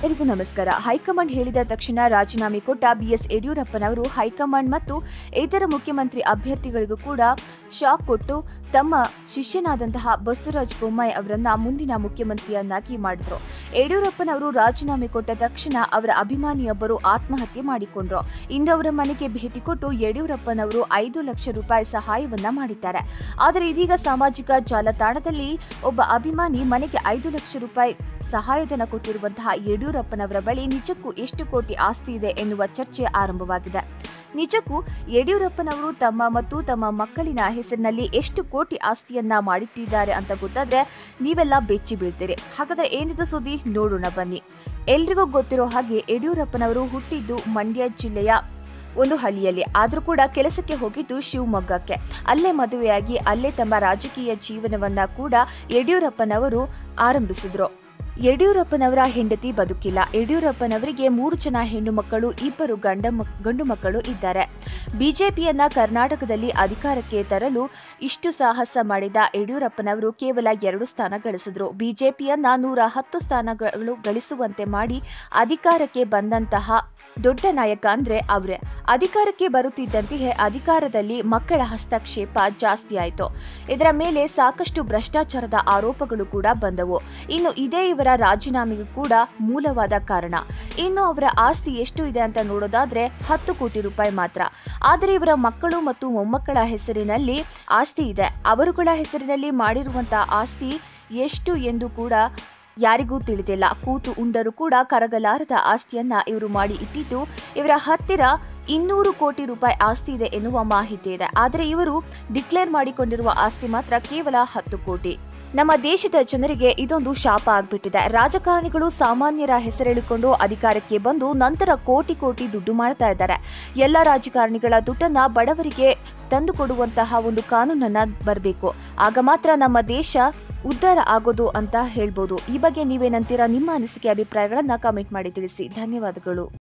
ಎಲ್ಲರಿಗೂ ನಮಸ್ಕಾರ ಹೈಕಮಾಂಡ್ ಹೇಳಿದ ತಕ್ಷಣ ರಾಜೀನಾಮೆ ಕೊಟ್ಟ ಬಿಎಸ್ ಯಡಿಯೂರಪ್ಪನವರು ಹೈಕಮಾಂಡ್ ಮತ್ತು ಇತರ ಮುಖ್ಯಮಂತ್ರಿ ಅಭ್ಯರ್ಥಿಗಳಿಗೂ ಕೂಡ ಶಾಕ್ ಕೊಟ್ಟು ತಮ್ಮ ಶಿಷ್ಯನಾದಂತಹ ಬಸವರಾಜ ಬೊಮ್ಮಾಯಿ ಅವರನ್ನ ಮುಂದಿನ ಮುಖ್ಯಮಂತ್ರಿಯನ್ನಾಗಿ ಮಾಡಿದ್ರು ಯಡಿಯೂರಪ್ಪನವರು ರಾಜೀನಾಮೆ ಕೊಟ್ಟ ತಕ್ಷಣ ಅವರ ಅಭಿಮಾನಿಯೊಬ್ಬರು ಆತ್ಮಹತ್ಯೆ ಮಾಡಿಕೊಂಡ್ರು ಇಂದು ಅವರ ಮನೆಗೆ ಭೇಟಿ ಕೊಟ್ಟು ಯಡಿಯೂರಪ್ಪನವರು ಐದು ಲಕ್ಷ ರೂಪಾಯಿ ಸಹಾಯವನ್ನ ಮಾಡಿದ್ದಾರೆ ಆದರೆ ಇದೀಗ ಸಾಮಾಜಿಕ ಜಾಲತಾಣದಲ್ಲಿ ಒಬ್ಬ ಅಭಿಮಾನಿ ಮನೆಗೆ ಐದು ಲಕ್ಷ ರೂಪಾಯಿ ಸಹಾಯಧನ ಕೊಟ್ಟಿರುವಂತಹ ಯಡಿಯೂರಪ್ಪನವರ ಬಳಿ ನಿಜಕ್ಕೂ ಎಷ್ಟು ಕೋಟಿ ಆಸ್ತಿ ಇದೆ ಎನ್ನುವ ಚರ್ಚೆ ಆರಂಭವಾಗಿದೆ ನಿಜಕ್ಕೂ ಯಡಿಯೂರಪ್ಪನವರು ತಮ್ಮ ಮತ್ತು ತಮ್ಮ ಮಕ್ಕಳಿನ ಹೆಸರಿನಲ್ಲಿ ಎಷ್ಟು ಕೋಟಿ ಆಸ್ತಿಯನ್ನ ಮಾಡಿಟ್ಟಿದ್ದಾರೆ ಅಂತ ಗೊತ್ತಾದ್ರೆ ನೀವೆಲ್ಲ ಬೆಚ್ಚಿ ಬೀಳ್ತೀರಿ ಹಾಗಾದ್ರೆ ಏನಿದು ಸುದ್ದಿ ನೋಡೋಣ ಬನ್ನಿ ಎಲ್ರಿಗೂ ಗೊತ್ತಿರೋ ಹಾಗೆ ಯಡಿಯೂರಪ್ಪನವರು ಹುಟ್ಟಿದ್ದು ಮಂಡ್ಯ ಜಿಲ್ಲೆಯ ಒಂದು ಹಳ್ಳಿಯಲ್ಲಿ ಆದರೂ ಕೂಡ ಕೆಲಸಕ್ಕೆ ಹೋಗಿದ್ದು ಶಿವಮೊಗ್ಗಕ್ಕೆ ಅಲ್ಲೇ ಮದುವೆಯಾಗಿ ಅಲ್ಲೇ ತಮ್ಮ ರಾಜಕೀಯ ಜೀವನವನ್ನ ಕೂಡ ಯಡಿಯೂರಪ್ಪನವರು ಆರಂಭಿಸಿದ್ರು ಯಡಿಯೂರಪ್ಪನವರ ಹೆಂಡತಿ ಬದುಕಿಲ್ಲ ಯಡಿಯೂರಪ್ಪನವರಿಗೆ ಮೂರು ಜನ ಹೆಣ್ಣು ಮಕ್ಕಳು ಇಬ್ಬರು ಗಂಡ ಮಕ್- ಗಂಡು ಮಕ್ಕಳು ಇದ್ದಾರೆ ಬಿಜೆಪಿಯನ್ನ ಕರ್ನಾಟಕದಲ್ಲಿ ಅಧಿಕಾರಕ್ಕೆ ತರಲು ಇಷ್ಟು ಸಾಹಸ ಮಾಡಿದ ಯಡಿಯೂರಪ್ಪನವರು ಕೇವಲ ಎರಡು ಸ್ಥಾನ ಗಳಿಸಿದ್ರು ಬಿಜೆಪಿಯನ್ನ ನೂರ ಹತ್ತು ಸ್ಥಾನಗಳು ಗಳಿಸುವಂತೆ ಮಾಡಿ ಅಧಿಕಾರಕ್ಕೆ ಬಂದಂತಹ ದೊಡ್ಡ ನಾಯಕ ಅಂದ್ರೆ ಅವರೇ ಅಧಿಕಾರಕ್ಕೆ ಬರುತ್ತಿದ್ದಂತೆಯೇ ಅಧಿಕಾರದಲ್ಲಿ ಮಕ್ಕಳ ಹಸ್ತಕ್ಷೇಪ ಜಾಸ್ತಿ ಆಯಿತು ಇದರ ಮೇಲೆ ಸಾಕಷ್ಟು ಭ್ರಷ್ಟಾಚಾರದ ಆರೋಪಗಳು ಕೂಡ ಬಂದವು ಇನ್ನು ಇದೇ ಇವರ ರಾಜೀನಾಮೆಗೂ ಕೂಡ ಮೂಲವಾದ ಕಾರಣ ಇನ್ನು ಅವರ ಆಸ್ತಿ ಎಷ್ಟು ಇದೆ ಅಂತ ನೋಡೋದಾದ್ರೆ ಹತ್ತು ಕೋಟಿ ರೂಪಾಯಿ ಮಾತ್ರ ಆದರೆ ಇವರ ಮಕ್ಕಳು ಮತ್ತು ಮೊಮ್ಮಕ್ಕಳ ಹೆಸರಿನಲ್ಲಿ ಆಸ್ತಿ ಇದೆ ಅವರುಗಳ ಹೆಸರಿನಲ್ಲಿ ಮಾಡಿರುವಂತಹ ಆಸ್ತಿ ಎಷ್ಟು ಎಂದು ಕೂಡ ಯಾರಿಗೂ ತಿಳಿದಿಲ್ಲ ಕೂತು ಉಂಡರು ಕೂಡ ಕರಗಲಾರದ ಆಸ್ತಿಯನ್ನ ಇವರು ಮಾಡಿ ಇಟ್ಟಿದ್ದು ಇವರ ಹತ್ತಿರ ಇನ್ನೂರು ಕೋಟಿ ರೂಪಾಯಿ ಆಸ್ತಿ ಇದೆ ಎನ್ನುವ ಮಾಹಿತಿ ಇದೆ ಆದರೆ ಇವರು ಡಿಕ್ಲೇರ್ ಮಾಡಿಕೊಂಡಿರುವ ಆಸ್ತಿ ಮಾತ್ರ ಕೇವಲ ಹತ್ತು ಕೋಟಿ ನಮ್ಮ ದೇಶದ ಜನರಿಗೆ ಇದೊಂದು ಶಾಪ ಆಗ್ಬಿಟ್ಟಿದೆ ರಾಜಕಾರಣಿಗಳು ಸಾಮಾನ್ಯರ ಹೆಸರೆಳಿಕೊಂಡು ಅಧಿಕಾರಕ್ಕೆ ಬಂದು ನಂತರ ಕೋಟಿ ಕೋಟಿ ದುಡ್ಡು ಮಾಡ್ತಾ ಇದ್ದಾರೆ ಎಲ್ಲ ರಾಜಕಾರಣಿಗಳ ದುಡ್ಡನ್ನ ಬಡವರಿಗೆ ತಂದು ಕೊಡುವಂತಹ ಒಂದು ಕಾನೂನನ್ನ ಬರಬೇಕು ಆಗ ಮಾತ್ರ ನಮ್ಮ ದೇಶ ಉದ್ಧಾರ ಆಗೋದು ಅಂತ ಹೇಳ್ಬೋದು ಈ ಬಗ್ಗೆ ನೀವೇನಂತೀರಾ ನಿಮ್ಮ ಅನಿಸಿಕೆ ಅಭಿಪ್ರಾಯಗಳನ್ನ ಕಾಮೆಂಟ್ ಮಾಡಿ ತಿಳಿಸಿ ಧನ್ಯವಾದಗಳು